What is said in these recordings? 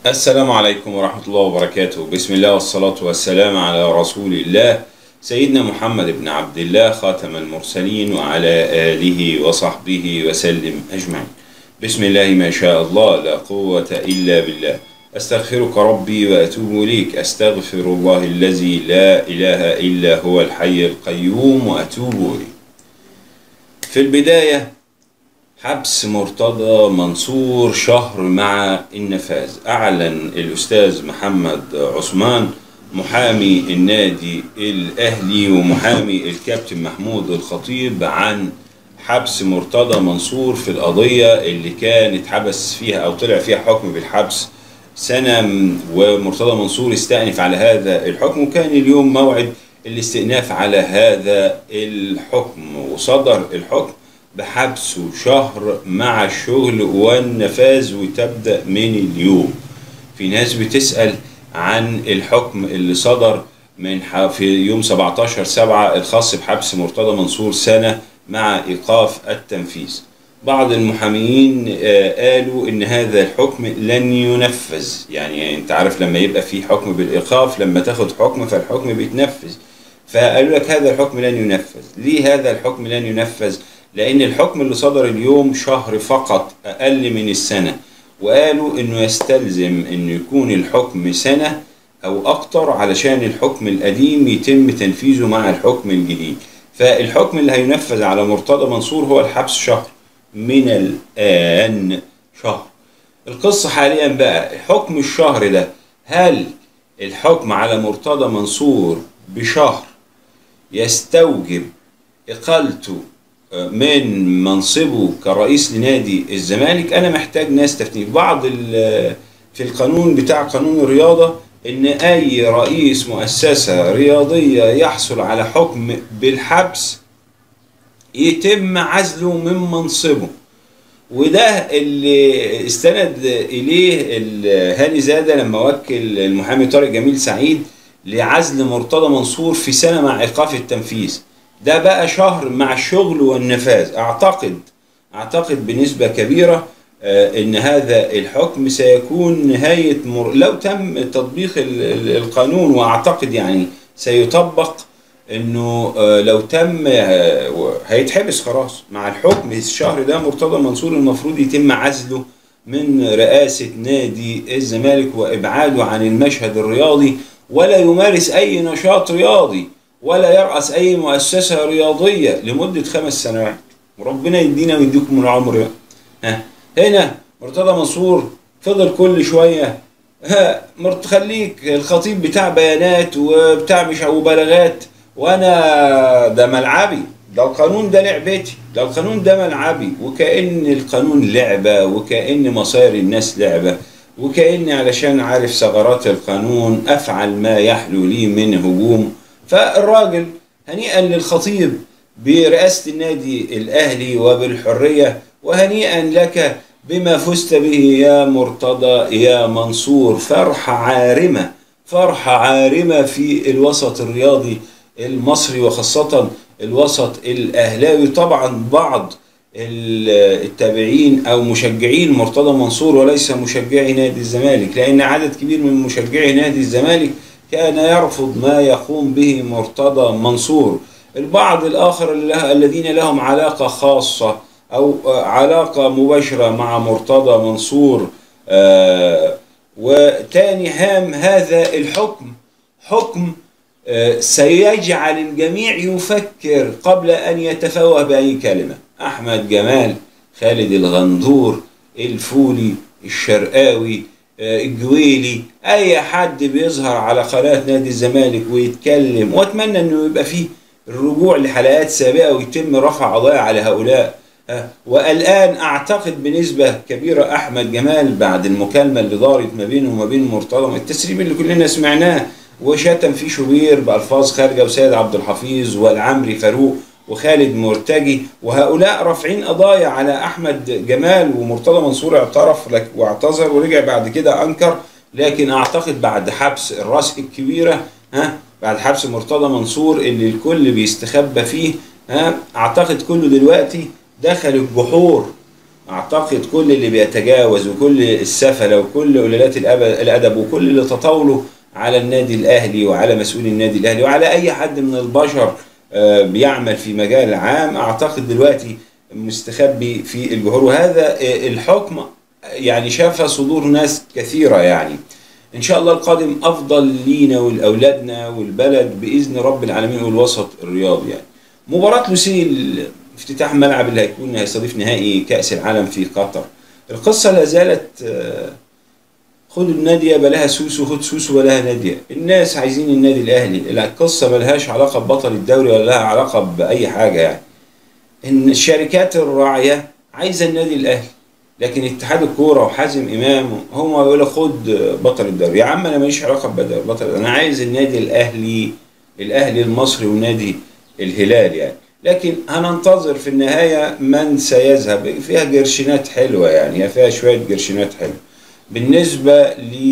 السلام عليكم ورحمة الله وبركاته بسم الله والصلاة والسلام على رسول الله سيدنا محمد بن عبد الله خاتم المرسلين وعلى آله وصحبه وسلم أجمعين بسم الله ما شاء الله لا قوة إلا بالله أستغفرك ربي وأتوب إليك أستغفر الله الذي لا إله إلا هو الحي القيوم وأتوب إليه في البداية حبس مرتضى منصور شهر مع النفاذ أعلن الأستاذ محمد عثمان محامي النادي الأهلي ومحامي الكابتن محمود الخطيب عن حبس مرتضى منصور في القضية اللي كان اتحبس فيها أو طلع فيها حكم بالحبس سنة ومرتضى منصور استأنف على هذا الحكم وكان اليوم موعد الاستئناف على هذا الحكم وصدر الحكم بحبسه شهر مع الشغل والنفاذ وتبدأ من اليوم في ناس بتسأل عن الحكم اللي صدر من في يوم 17 7 الخاص بحبس مرتضى منصور سنة مع إيقاف التنفيذ بعض المحاميين قالوا ان هذا الحكم لن ينفذ يعني انت عارف لما يبقى في حكم بالايقاف لما تاخد حكم فالحكم بيتنفذ فقالوا لك هذا الحكم لن ينفذ ليه هذا الحكم لن ينفذ لان الحكم اللي صدر اليوم شهر فقط اقل من السنه وقالوا انه يستلزم انه يكون الحكم سنه او اكتر علشان الحكم القديم يتم تنفيذه مع الحكم الجديد فالحكم اللي هينفذ على مرتضى منصور هو الحبس شهر من الآن شهر القصة حاليا بقى حكم الشهر ده هل الحكم على مرتضى منصور بشهر يستوجب إقالته من منصبه كرئيس لنادي الزمالك أنا محتاج ناس تفتني بعض في القانون بتاع قانون الرياضة إن أي رئيس مؤسسة رياضية يحصل على حكم بالحبس يتم عزله من منصبه وده اللي استند اليه هاني زاده لما وكل المحامي طارق جميل سعيد لعزل مرتضى منصور في سنه مع ايقاف التنفيذ ده بقى شهر مع الشغل والنفاذ اعتقد اعتقد بنسبه كبيره ان هذا الحكم سيكون نهايه مر... لو تم تطبيق القانون واعتقد يعني سيطبق انه لو تم هيتحبس خلاص مع الحكم الشهر ده مرتضى منصور المفروض يتم عزله من رئاسة نادي الزمالك وإبعاده عن المشهد الرياضي ولا يمارس أي نشاط رياضي ولا يرأس أي مؤسسة رياضية لمدة خمس سنوات وربنا يدينا ويديكم من العمر ها هنا مرتضى منصور فضل كل شوية ها خليك الخطيب بتاع بيانات وبتاع مش مبالغات وانا ده ملعبي ده القانون ده لعبتي ده القانون ده ملعبي وكأن القانون لعبة وكأن مصير الناس لعبة وكأن علشان عارف ثغرات القانون أفعل ما يحلو لي من هجوم فالراجل هنيئا للخطيب برئاسة النادي الأهلي وبالحرية وهنيئا لك بما فزت به يا مرتضى يا منصور فرحة عارمة فرحة عارمة في الوسط الرياضي المصري وخاصة الوسط الأهلاوي طبعا بعض التابعين أو مشجعين مرتضى منصور وليس مشجعي نادي الزمالك لأن عدد كبير من مشجعي نادي الزمالك كان يرفض ما يقوم به مرتضى منصور البعض الآخر الذين لهم علاقة خاصة أو علاقة مباشرة مع مرتضى منصور وتاني هام هذا الحكم حكم سيجعل الجميع يفكر قبل أن يتفوه بأي كلمة أحمد جمال خالد الغندور الفولي الشرقاوي الجويلي أي حد بيظهر على قناة نادي الزمالك ويتكلم وأتمنى أنه يبقى فيه الرجوع لحلقات سابقة ويتم رفع قضايا على هؤلاء والآن أعتقد بنسبة كبيرة أحمد جمال بعد المكالمة اللي دارت ما بينه وما بين مرتضى التسريب اللي كلنا سمعناه وشتم فيه شوبير بألفاظ خارجة وسيد عبد الحفيظ والعمري فاروق وخالد مرتجي وهؤلاء رافعين قضايا على أحمد جمال ومرتضى منصور اعترف لك واعتذر ورجع بعد كده أنكر لكن أعتقد بعد حبس الراس الكبيرة ها بعد حبس مرتضى منصور اللي الكل بيستخبى فيه ها أعتقد كله دلوقتي دخل الجحور اعتقد كل اللي بيتجاوز وكل السفله وكل قلالات الأب- الادب وكل اللي تطاولوا على النادي الاهلي وعلى مسؤولي النادي الاهلي وعلى اي حد من البشر آه، بيعمل في مجال عام اعتقد دلوقتي مستخبي في الجحور وهذا آه، الحكم يعني شاف صدور ناس كثيره يعني ان شاء الله القادم افضل لينا ولاولادنا والبلد باذن رب العالمين والوسط الرياضي يعني مباراه لوسيل افتتاح الملعب اللي هيكون هيستضيف نهائي كاس العالم في قطر القصه لا زالت آه، خد النادية بلاها سوسو خد سوسو بلاها نادية الناس عايزين النادي الأهلي القصة ملهاش علاقة ببطل الدوري ولا لها علاقة بأي حاجة يعني إن الشركات الراعية عايزة النادي الأهلي لكن اتحاد الكورة وحازم إمام هم يقول لك خد بطل الدوري يا عم أنا ماليش علاقة ببطل أنا عايز النادي الأهلي الأهلي المصري ونادي الهلال يعني لكن هننتظر في النهاية من سيذهب فيها جرشينات حلوة يعني هي فيها شوية جرشينات حلوة بالنسبة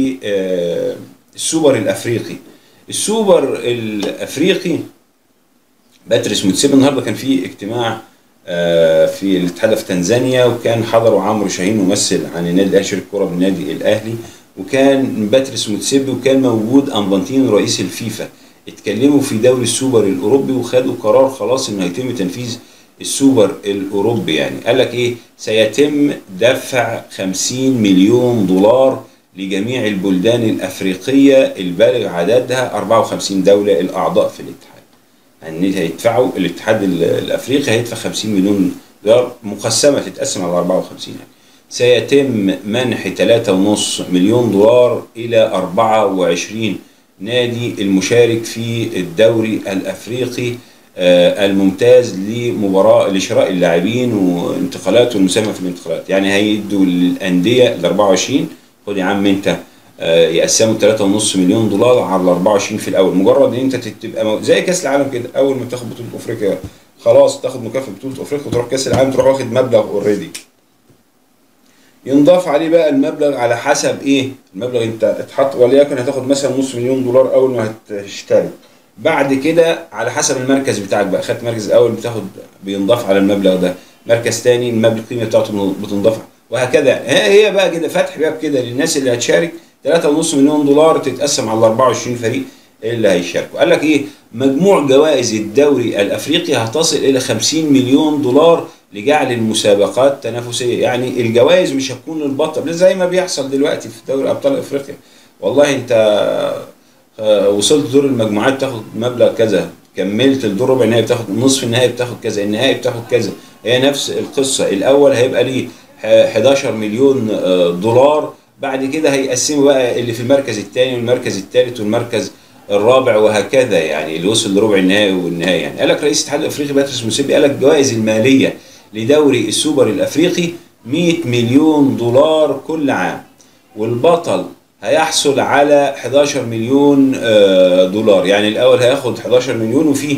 للسوبر الأفريقي السوبر الأفريقي باتريس متسيب النهارده كان في اجتماع آه، في الاتحاد في تنزانيا وكان حضروا عمرو شاهين ممثل عن النادي الاهلي شركه كوره بالنادي الاهلي وكان باتريس متسيبي وكان موجود انفانتين رئيس الفيفا اتكلموا في دوري السوبر الاوروبي وخدوا قرار خلاص انه هيتم تنفيذ السوبر الاوروبي يعني قال لك ايه سيتم دفع 50 مليون دولار لجميع البلدان الافريقيه البالغ عددها 54 دوله الاعضاء في الاتحاد يعني هيدفعوا الاتحاد ال- الافريقي هيدفع 50 مليون دولار مقسمه تتقسم على 54 يعني. سيتم منح 3.5 مليون دولار الى 24 نادي المشارك في الدوري الافريقي آه، الممتاز لمباراه لشراء اللاعبين وانتقالات والمساهمه في الانتقالات يعني هيدوا للانديه ال 24 خد يا عم انت آه، يقسموا 3.5 مليون دولار على ال 24 في الاول مجرد ان انت تبقى مو- زي كاس العالم كده اول ما تاخد بطوله افريقيا خلاص تاخد مكافاه بطوله افريقيا وتروح كاس العالم تروح واخد مبلغ اوريدي ينضاف عليه بقى المبلغ على حسب ايه المبلغ انت اتحط وليكن هتاخد مثلا نص مليون دولار اول ما هتشترك بعد كده على حسب المركز بتاعك بقى خدت المركز الاول بتاخد بينضاف على المبلغ ده مركز تاني المبلغ القيمه بتاعته بتنضاف وهكذا هي هي بقى كده فتح باب كده للناس اللي هتشارك 3.5 مليون دولار تتقسم على ال 24 فريق اللي هيشاركوا قال لك ايه مجموع جوائز الدوري الافريقي هتصل الى 50 مليون دولار لجعل المسابقات تنافسيه يعني الجوائز مش هتكون للبطل زي ما بيحصل دلوقتي في دوري ابطال افريقيا والله انت آه، وصلت دور المجموعات تاخد مبلغ كذا كملت الدور ربع النهائي بتاخد نصف النهائي بتاخد كذا النهائي بتاخد كذا هي نفس القصه الاول هيبقى ليه ح- 11 مليون آه، دولار بعد كده هيقسموا بقى اللي في المركز الثاني والمركز الثالث والمركز الرابع وهكذا يعني اللي وصل لربع النهائي والنهائي يعني قال لك رئيس الاتحاد الافريقي باتريس موسيبي قال لك الجوائز الماليه لدوري السوبر الافريقي 100 مليون دولار كل عام والبطل هيحصل على 11 مليون آه، دولار يعني الاول هياخد 11 مليون وفيه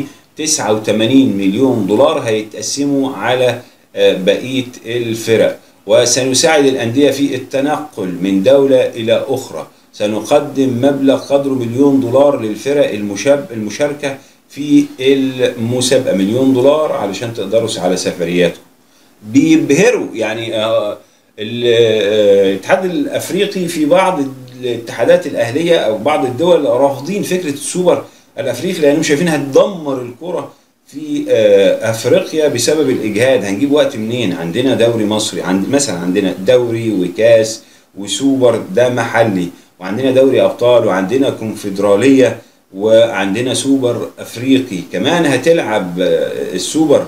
89 مليون دولار هيتقسموا على آه، بقيه الفرق وسنساعد الانديه في التنقل من دوله الى اخرى سنقدم مبلغ قدره مليون دولار للفرق المشاب المشاركه في المسابقه مليون دولار علشان تقدروا على سفرياتكم بيبهروا يعني آه، ال- آه، الاتحاد الافريقي في بعض الاتحادات الاهليه او بعض الدول رافضين فكره السوبر الافريقي لانهم شايفينها تدمر الكره في آه، افريقيا بسبب الاجهاد هنجيب وقت منين عندنا دوري مصري عند مثلا عندنا دوري وكاس وسوبر ده محلي وعندنا دوري ابطال وعندنا كونفدراليه وعندنا سوبر افريقي كمان هتلعب آه، السوبر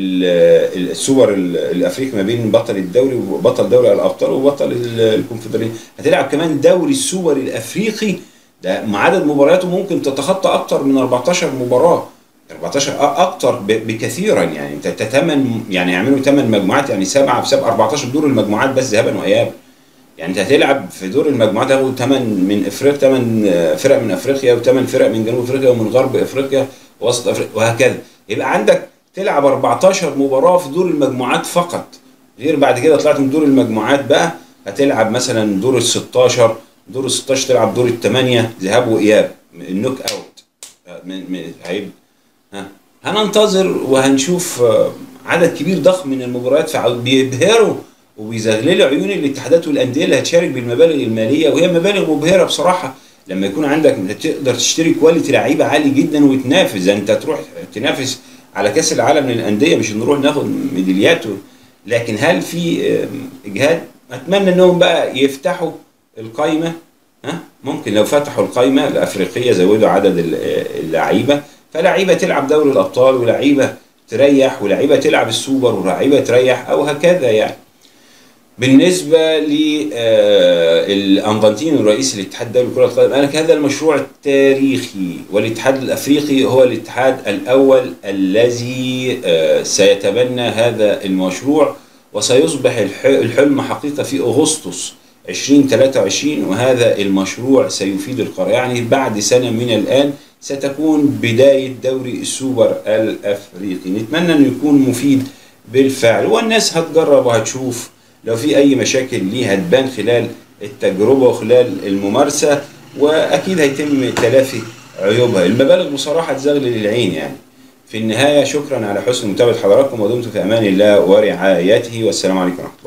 ال- السوبر ال- الافريقي ما بين بطل الدوري وبطل دوري الابطال وبطل ال- الكونفدراليه هتلعب كمان دوري السوبر الافريقي ده مع عدد مبارياته ممكن تتخطى اكتر من 14 مباراه 14 أ- اكتر ب- بكثيرا يعني انت تتمن يعني يعملوا 8 مجموعات يعني سبعه بسبعه 14 دور المجموعات بس ذهابا وايابا يعني انت هتلعب في دور المجموعات هتاخد 8 من افريقيا 8 فرق من افريقيا و8 فرق من جنوب افريقيا ومن غرب افريقيا ووسط افريقيا وهكذا يبقى عندك تلعب 14 مباراه في دور المجموعات فقط غير بعد كده طلعت من دور المجموعات بقى هتلعب مثلا دور ال 16 دور ال 16 تلعب دور الثمانيه ذهاب واياب النوك اوت من من هيبقى ها هننتظر وهنشوف آه، عدد كبير ضخم من المباريات فع- بيبهروا وبيزغللوا عيون الاتحادات والانديه اللي هتشارك بالمبالغ الماليه وهي مبالغ مبهره بصراحه لما يكون عندك تقدر تشتري كواليتي لعيبه عالي جدا وتنافس انت تروح تنافس على كاس العالم للانديه مش نروح ناخد ميداليات لكن هل في اجهاد اتمنى انهم بقى يفتحوا القايمه ها ممكن لو فتحوا القايمه الافريقيه زودوا عدد اللعيبه فلعيبه تلعب دوري الابطال ولعيبه تريح ولعيبه تلعب السوبر ولعيبه تريح او هكذا يعني بالنسبة للأنفانتينو رئيس الاتحاد الدولي لكرة القدم قال لك هذا المشروع التاريخي والاتحاد الأفريقي هو الاتحاد الأول الذي سيتبنى هذا المشروع وسيصبح الحلم حقيقة في أغسطس 2023 وهذا المشروع سيفيد القارة يعني بعد سنة من الآن ستكون بداية دوري السوبر الأفريقي نتمنى أنه يكون مفيد بالفعل والناس هتجرب وهتشوف لو في اي مشاكل ليه هتبان خلال التجربه وخلال الممارسه واكيد هيتم تلافي عيوبها المبالغ بصراحه تزغلل العين يعني في النهايه شكرا على حسن متابعه حضراتكم ودمتم في امان الله ورعايته والسلام عليكم ورحمه الله